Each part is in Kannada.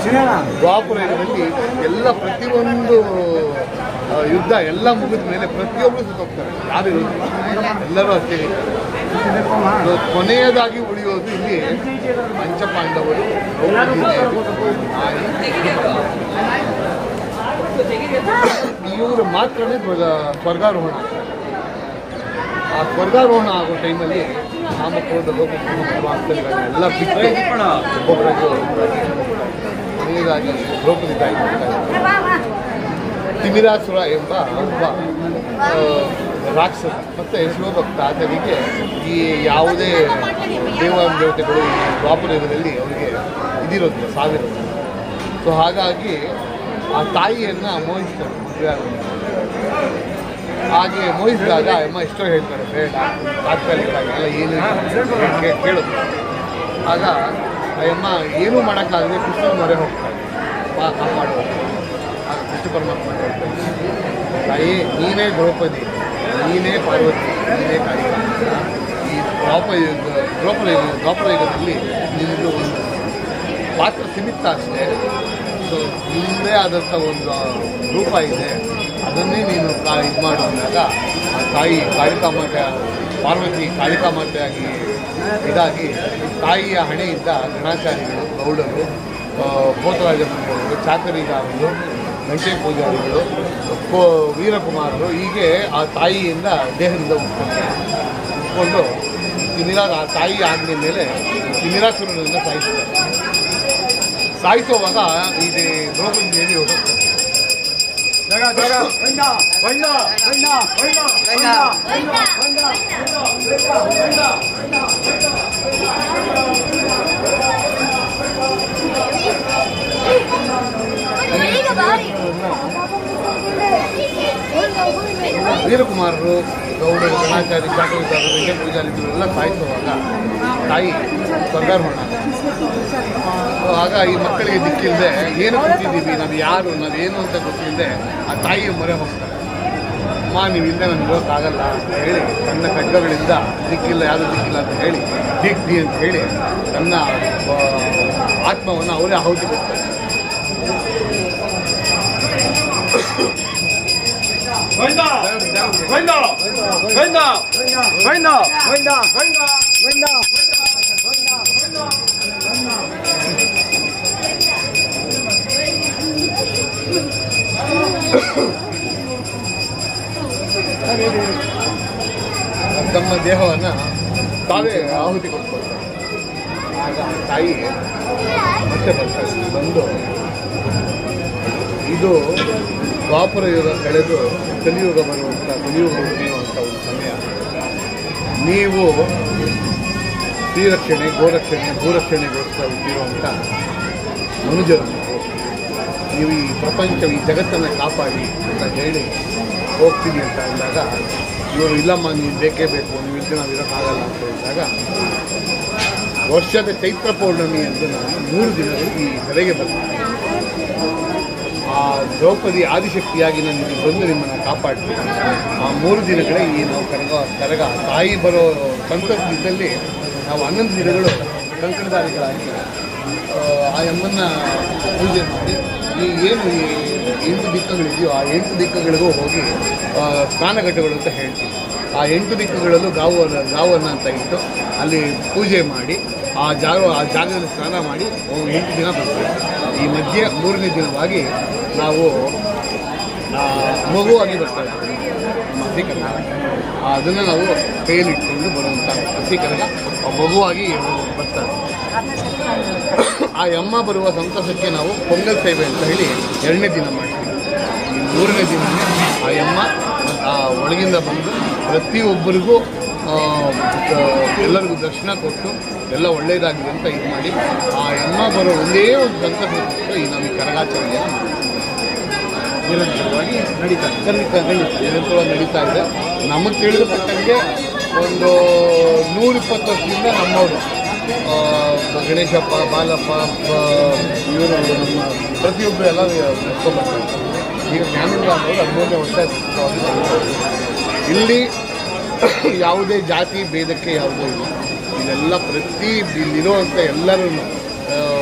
ದ್ವಾಪರ ಯುಗದಲ್ಲಿ ಎಲ್ಲ ಪ್ರತಿಯೊಂದು ಆ, ಯುದ್ಧ ಎಲ್ಲ ಮುಗಿದ ಮೇಲೆ ಪ್ರತಿಯೊಬ್ಬರು ಸುತ್ತೋಗ್ತಾರೆ ಯಾರು ಇರೋದಿಲ್ಲ ಎಲ್ಲರೂ ಅಷ್ಟೇ ಸೊ, ಕೊನೆಯದಾಗಿ ಉಳಿಯೋದು ಇಲ್ಲಿ ಪಂಚಪಾಂಡವರು ದ್ರೌಪದಿ ದೇವಿ, ನಾಯಿ, ಇವರು ಮಾತ್ರನೇ ಧ್ವಜ- ಸ್ವರ್ಗಾರೋಹಣ ಆಗ್ತಾರೆ. ಆ ಸ್ವರ್ಗಾರೋಹಣ ಆಗೋ ಟೈಮಲ್ಲಿ ನಾಮಕ್ರೋಧ ಲೋಕ ಎಲ್ಲ ಬಿಟ್ಟರೆ ಒಬ್ಬೊಬ್ಬರಾಗಿ ಒಬ್ಬೊಬ್ಬರಾಗಿ ಕೊನೆಯದಾಗಿ ದ್ರೌಪದಿ ತಾಯಿ ಮಾಡ್ತಾರೆ ತಿಮಿರಾಸುರ ಎಂಬ ಒಬ್ಬ ಆ, ರಾಕ್ಷಸ ಮತ್ತು ಶಿವಭಕ್ತ ಆತನಿಗೆ ಈ ಯಾವುದೇ ದೇವಾನು ದೇವತೆಗಳು ಈ ದ್ವಾಪರ ಯುಗದಲ್ಲಿ ಅವರಿಗೆ ಇದಿರೋದಿಲ್ಲ ಸಾವಿರೋದಿಲ್ಲ ಸೊ ಹಾಗಾಗಿ ಆ ತಾಯಿಯನ್ನು ಮೋಹಿಸ್ತಾರೆ ಮದುವೆ ಆಗೋದು ಹಾಗೆ ಮೋಹಿಸಿದಾಗ ಅಮ್ಮ ಎಷ್ಟೋ ಹೇಳ್ತಾರೆ ಬೇಡ ತಾತ್ಕಾಲಿಕವಾಗಿ ಎಲ್ಲ ಏನು ಕೇ- ಕೇಳೋದು ಆಗ ಆ ಅಮ್ಮ ಏನೂ ಮಾಡೋಕ್ಕಾಗದೆ ಕೃಷ್ಣನ ಮೊರೆ ಹೋಗ್ತಾಳೆ ಬಾ ಕಾಪಾಡುವ ಆಗ ಕೃಷ್ಣ ಪರಮಾತ್ಮ ಹೇಳ್ತಾನೆ ತಾಯಿ ನೀನೇ ದ್ರೌಪದಿ ನೀನೇ ಪಾರ್ವತಿ ನೀನೇ ಕಾಳಿಕ ಈ ದ್ವಾಪರ ಯುಗ ದ್ರೌಪದ ಯುಗ ದ್ವಾಪರ ಯುಗದಲ್ಲಿ ನಿನ್ನದು ಒಂದು ಪಾತ್ರ ಸೀಮಿತ ಅಷ್ಟೇ ಸೊ ನಿಮ್ಮದೇ ಆದಂಥ ಒಂದು ರೂಪ ಇದೆ ಅದನ್ನೇ ನೀನು ಕಾ ಇದು ಮಾಡು ಅಂದಾಗ ಆ ತಾಯಿ ಕಾಳಿಕಾಮಾತೆ ಪಾರ್ವತಿ ಕಾಳಿಕಾಮಾತೆಯಾಗಿ ಇದಾಗಿ ತಾಯಿಯ ಹಣೆಯಿಂದ ಗಣಾಚಾರಿಗಳು ಗೌಡರು ಆ, ಭೂತರಾಜ ಮಂದಿರಗಳು ಚಾಕರಿಗಾರರು ಗಂಟೆ ಪೂಜಾರಿಗಳು ಕೋ ವೀರಕುಮಾರರು ಹೀಗೆ ಆ ತಾಯಿಯಿಂದ ದೇಹದಿಂದ ಉಟ್ಕೊಂಡು ಉಟ್ಕೊಂಡು ತಿಮಿರಾ ಆ ತಾಯಿ ಆಜ್ಞೆ ಮೇಲೆ ತಿಮಿರಾಸುರನನ್ನು ಸಾಯಿಸ್ತಾರೆ ಸಾಯಿಸುವಾಗ ಇದು ದ್ರೌಪದಿ ದೇವಿ ಹೊರಡ್ತಾರೆ ವೀರಕುಮಾರರು ಗೌಡರು ಗಣಾಚಾರಿ ಚಾಕರಿದಾರರು ವೆಂಕಟ ಪೂಜಾರಿಗಳು ಎಲ್ಲ ಸಾಯಿಸುವಾಗ ತಾಯಿ ಸ್ವರ್ಗಾರೋಹಣ ಸೊ ಆಗ ಈ ಮಕ್ಕಳಿಗೆ ದಿಕ್ಕಿಲ್ಲದೆ ಏನು ಕೂತಿದ್ದೀವಿ ನಾವು ಯಾರು ನಾವೇನು ಅಂತ ಗೊತ್ತಿಲ್ಲದೆ ಆ ತಾಯಿಯ ಮೊರೆ ಹೋಗ್ತಾರೆ ಅಮ್ಮ ನೀವು ಇಲ್ಲದೆ ನಮ್ಗೆ ಇರೋಕ್ಕಾಗಲ್ಲ ಅಂತ ಹೇಳಿ ತನ್ನ ಖಡ್ಗಗಳಿಂದ ದಿಕ್ಕಿಲ್ಲ ಯಾರು ದಿಕ್ಕಿಲ್ಲ ಅಂತ ಹೇಳಿ ದಿಕ್ ದಿ ಅಂತ ಹೇಳಿ ತನ್ನ ಆ, ಆತ್ಮವನ್ನು ಅವರೇ ಆಹುತಿ ಕೊಡ್ತಾರೆ ತಮ್ಮ ದೇಹವನ್ನು ತಾವೇ ಆಹುತಿ ಕೊಟ್ಕೊಳ್ತಾರೆ ಆಗ ತಾಯಿ ಮತ್ತೆ ಬರ್ತಾರೆ ಬಂದು ಇದು ದ್ವಾಪರ ಯುಗ ಕಳೆದು ಕಲಿಯುಗ ಬರುವಂಥ ಕಲಿಯುಗ ಮುಗಿಯುವಂಥ ಒಂದು ಸಮಯ ನೀವು ಶ್ರೀರಕ್ಷಣೆ ಗೋರಕ್ಷಣೆ ಭೂರಕ್ಷಣೆಗೋಸ್ಕರ ಇಟ್ಟಿರುವಂಥ ಮನುಜರು ನೀವು. ನೀವು ಈ ಪ್ರಪಂಚ ಈ ಜಗತ್ತನ್ನು ಕಾಪಾಡಿ ಅಂತ ಹೇಳಿ ಹೋಗ್ತೀನಿ ಅಂತ ಅಂದಾಗ ಇವರು ಇಲ್ಲಮ್ಮ ನೀವು ಬೇಕೇ ಬೇಕು ನೀವು ಇಲ್ಲದೆ ನಾವು ಇರೋಕ್ಕಾಗಲ್ಲ ಅಂತ ಹೇಳಿದಾಗ ವರ್ಷದ ಚೈತ್ರ ಪೌರ್ಣಮಿ ಎಂದು ನಾನು ಮೂರು ದಿನಗಳು ಈ ಕಡೆಗೆ ಬರ್ತೀನಿ ಆ ದ್ರೌಪದಿ ಆದಿಶಕ್ತಿಯಾಗಿ ನಾನು ಇಲ್ಲಿ ಬಂದು ನಿಮ್ಮನ್ನು ಕಾಪಾಡ್ತೀನಿ ಆ ಮೂರು ದಿನಗಳೇ ಈ ನಾವು ಕರಗ ಕರಗ ತಾಯಿ ಬರೋ ಸಂತಸದಲ್ಲಿ ನಾವು ಹನ್ನೊಂದು ದಿನಗಳು ಕಂಕಣದಾರಿಗಳಾಗಿ ಆ, ಆ ಅಮ್ಮನ್ನ ಪೂಜೆ ಮಾಡಿ ಈ ಏನು ಈ ಎಂಟು ದಿಕ್ಕುಗಳಿದೆಯೋ ಆ ಎಂಟು ದಿಕ್ಕುಗಳಿಗೂ ಹೋಗಿ ಆ, ಸ್ನಾನಘಟ್ಟಗಳು ಅಂತ ಹೇಳ್ತೀವಿ ಆ ಎಂಟು ದಿಕ್ಕುಗಳಲ್ಲೂ ಗಾವು ಗಾವನ್ನು ಅಂತ ಇಟ್ಟು ಅಲ್ಲಿ ಪೂಜೆ ಮಾಡಿ ಆ ಜಾಗ ಆ ಜಾಗದಲ್ಲಿ ಸ್ನಾನ ಮಾಡಿ ಓ, ಎಂಟು ದಿನ ಬರ್ತೀವಿ ಈ ಮಧ್ಯೆ ಮೂರನೇ ದಿನವಾಗಿ ನಾವು ಆ, ಮಗುವಾಗಿ ಬರ್ತಾ ಇರ್ತೀವಿ ನಮ್ಮ ಹಸಿಕರಣ ಅದನ್ನು ನಾವು ಕೈಯಲ್ಲಿ ಇಟ್ಕೊಂಡು ಬರುವಂಥ ಹಸಿಕರಣ ಮಗುವಾಗಿ ಬರ್ತಾರೆ ಆ ಅಮ್ಮ ಬರುವ ಸಂತಸಕ್ಕೆ ನಾವು ಪೊಂಗಲ್ ಸೇವೆ ಅಂತ ಹೇಳಿ ಎರಡನೇ ದಿನ ಮಾಡ್ತೀವಿ ಈ ಮೂರನೇ ದಿನನೇ ಆ ಅಮ್ಮ ಆ ಒಳಗಿಂದ ಬಂದು ಪ್ರತಿಯೊಬ್ಬರಿಗೂ ಆ, ಆ, ಎಲ್ಲರಿಗೂ ದರ್ಶನ ಕೊಟ್ಟು ಎಲ್ಲ ಒಳ್ಳೆಯದಾಗಿದೆ ಅಂತ ಇದು ಮಾಡಿ ಆ ಅಮ್ಮ ಬರೋ ಒಂದೇ ಒಂದು ಸಂತಸಕ್ಕೆ ಈ ನಾವು ಈ ಕರಗಾಚರಣೆಯನ್ನು ಮಾಡ್ತೀವಿ ನಿರಂತರವಾಗಿ ನಡೀತಾ ಇದೆ ಖಂಡಿತ ನಿರಂತರವಾಗಿ ನಡೀತಾ ಇದೆ ನಮಗೆ ತಿಳಿದಪಟ್ಟಂಗೆ ಒಂದು ನೂರಿಪ್ಪತ್ತು ವರ್ಷದಿಂದ ನಮ್ಮವರು ಆ, ಗಣೇಶಪ್ಪ ಬಾಲಪ್ಪ ಇವರು ನಮ್ಮ ಪ್ರತಿಯೊಬ್ಬರು ಎಲ್ಲ ನಡ್ಕೊಂಡ್ಬರ್ತಾರೆ ಈಗ ಜ್ಞಾನೇಂದ್ರ ಅನ್ನೋರು ಹದಿಮೂರನೇ ವರ್ಷ ಸುಖವಾಗಿ ನಡೀತಾರೆ. ಇಲ್ಲಿ ಯಾವುದೇ ಜಾತಿ ಭೇದಕ್ಕೆ ಯಾವುದೂ ಇಲ್ಲ ಇಲ್ಲೆಲ್ಲ ಪ್ರತಿ ಇಲ್ಲಿರುವಂಥ ಎಲ್ಲರೂ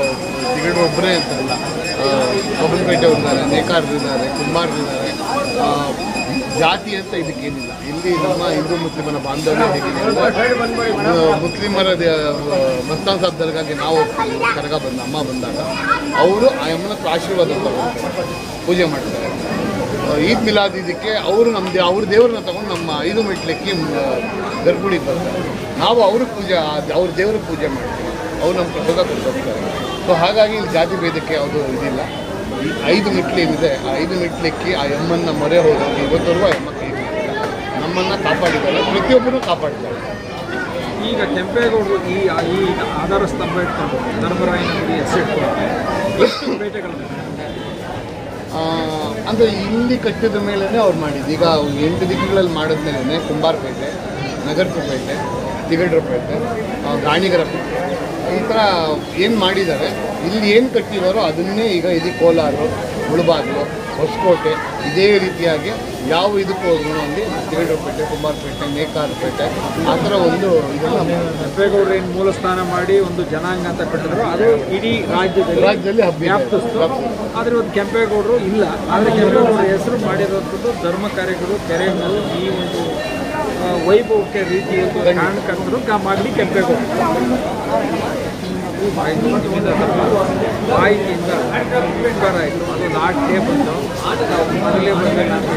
ತಿಗಡು ಒಬ್ಬರೇ ಅಂತಲ್ಲ ಕಬ್ಬಲ್ಪೇಟೆ ಇದ್ದಾರೆ ನೇಕಾರರಿದ್ದಾರೆ ಕುಂಬಾರರಿದ್ದಾರೆ ಆ, ಜಾತಿ ಅಂತ ಇದಕ್ಕೇನಿಲ್ಲ ಇಲ್ಲಿ ನಮ್ಮ ಹಿಂದೂ ಮುಸ್ಲಿಮರ ಬಾಂಧವ್ಯ ಹೇಗಿದೆ ಅಂದ್ರೆ, ಆ, ಮುಸ್ಲಿಮರ ದ- ಮಸ್ತಾನ್ ಸಾಬ್ ದರ್ಗಾಗೆ ನಾವು ಹೋಗ್ತೀವಿ ಕರಗ ಬಂದ ಅಮ್ಮ ಬಂದಾಗ ಅವರು ಆ ಅಮ್ಮನ ಹತ್ರ ಆಶೀರ್ವಾದ ತಗೊಳ್ತಾರೆ ಪೂಜೆ ಮಾಡ್ತಾರೆ ಆ, ಈದ್ ಮಿಲಾದ್ ಇದಕ್ಕೆ ಅವರು ನಮ್ಮ ದೇ ಅವ್ರ ದೇವ್ರನ್ನ ತಗೊಂಡು ನಮ್ಮ ಐದು ಮೆಟ್ಲಕ್ಕೆ ಗರ್ಭಿಣಿಗೆ ಬರ್ತಾರೆ ನಾವು ಅವ್ರ ಪೂಜೆ ಆ- ಅವ್ರ ದೇವ್ರ ಪೂಜೆ ಮಾಡ್ತೀವಿ ಅವ್ರು ನಮ್ಮ ಪ್ರಸಾದ ಕೊಟ್ಟು ಹೋಗ್ತಾರೆ ಸೊ ಹಾಗಾಗಿ ಇಲ್ಲಿ ಜಾತಿ ಭೇದಕ್ಕೆ ಯಾವುದು ಇದಿಲ್ಲ ಈ ಐದು ಮೆಟ್ಲು ಏನಿದೆ ಆ ಐದು ಮೆಟ್ಲಿಕ್ಕೆ ಆ ಎಮ್ಮನ್ನ ಮೊರೆ ಹೋದಾಗ ಇವತ್ತವರೆಗೂ ಆ ಎಮ್ಮ ಕೈ ಬಿಟ್ಟಿಲ್ಲ. ನಮ್ಮನ್ನ ಕಾಪಾಡಿದ್ದಾರೆ ಪ್ರತಿಯೊಬ್ಬರು ಕಾಪಾಡಿದ್ದಾರೆ ಈಗ ಕೆಂಪೇಗೌಡರು ಈ ಈ ಆಧಾರ ಸ್ತಂಭ ಇಟ್ಕೊಂಡು ಧರ್ಮರಾಯನ ಗುಡಿ ಹೆಸರಿಟ್ಕೊಂಡು ಎಷ್ಟು ಬೇಟೆಗಳು ಆ, ಅಂದ್ರೆ ಇಲ್ಲಿ ಕಟ್ಟಿದ ಮೇಲೇ ಅವ್ರು ಮಾಡಿದ್ದು ಈಗ ಎಂಟು ದಿಕ್ಕುಗಳಲ್ಲಿ ಮಾಡಿದ್ಮೇಲೆ ಕುಂಬಾರಪೇಟೆ ನಗರಪೇಟೆ ತಿಗಡ್ರಪೇಟೆ ಆ, ಗಾಣಿಗರಪೇಟೆ ಈ ಥರ ಏನು ಮಾಡಿದ್ದಾರೆ ಇಲ್ಲಿ ಏನು ಕಟ್ಟಿದಾರೋ ಅದನ್ನೇ ಈಗ ಇದು ಕೋಲಾರ ಮುಳಬಾಗಿಲು ಹೊಸಕೋಟೆ ಇದೇ ರೀತಿಯಾಗಿ ಯಾವ ಇದಕ್ಕೂ ಹೋದ್ರು ಅಲ್ಲಿ ತಿಗಡ್ರಪೇಟೆ ಕುಂಬಾರಪೇಟೆ ನೇಕಾರಪೇಟೆ ಆ ಥರ ಒಂದು ಇದನ್ನು ಕೆಂಪೇಗೌಡರು ಏನು ಮೂಲ ಸ್ಥಾನ ಮಾಡಿ ಒಂದು ಜನಾಂಗ ಅಂತ ಕಟ್ಟಿದ್ರು ಅದು ಇಡೀ ರಾಜ್ಯದಲ್ಲಿ ರಾಜ್ಯದಲ್ಲಿ ಹಬ್ಬಿದೆ. ವ್ಯಾಪ್ತಿಸ್ತು ಆದರೆ ಒಂದು ಕೆಂಪೇಗೌಡರು ಇಲ್ಲ ಆದರೆ ಕೆಂಪೇಗೌಡರ ಹೆಸರು ಮಾಡಿರೋಂಥದ್ದು ಧರ್ಮ ಕಾರ್ಯಗಳು ಕೆರೆಗಳು ಈ ಒಂದು ಆ, ವೈಭವಕ್ಕೆ ರೀತಿಯಲ್ಲಿ ಕಾರಣಕರ್ತರು ಕಾ ಮಾಡಲಿ ಕೆಂಪೇಗೌಡರು ಮಾಹಿತಿಯಿಂದ ಉಪಕಾರ ಆಯಿತು ಅದು ನಾಟೆ ಬಂದು ನಾವು ಮೊದಲೇ ಬರಬೇಕು ಅಂತ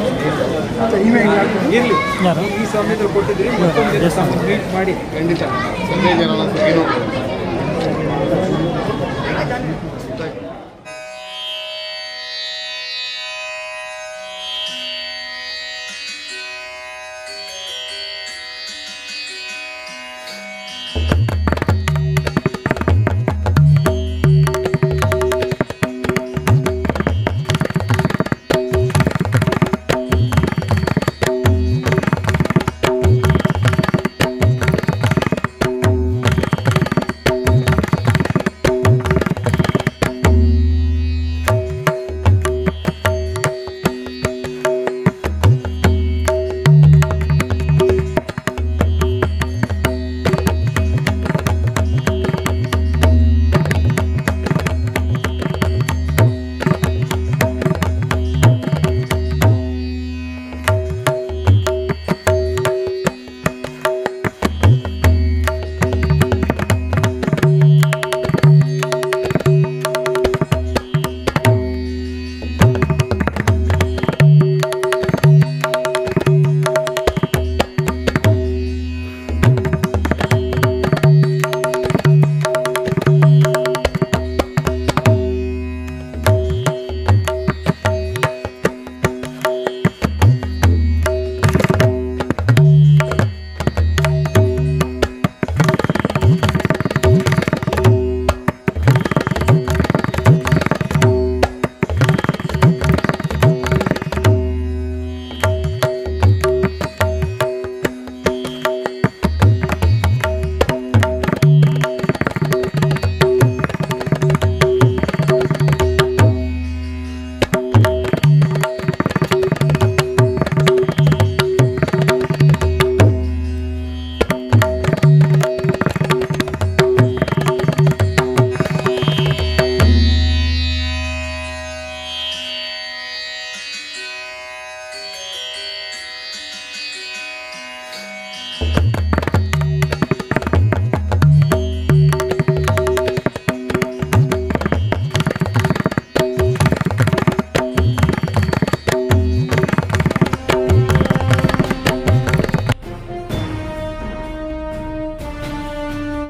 ಇರಲಿ ಈ ಸಮಯದಲ್ಲಿ ಕೊಟ್ಟಿದ್ರಿ ಮತ್ತೊಂದು ದಿನ ಮೀಟ್ ಮಾಡಿ ಖಂಡಿತ ಸಂಜೆ ಜನ ಸುಖಿನೋ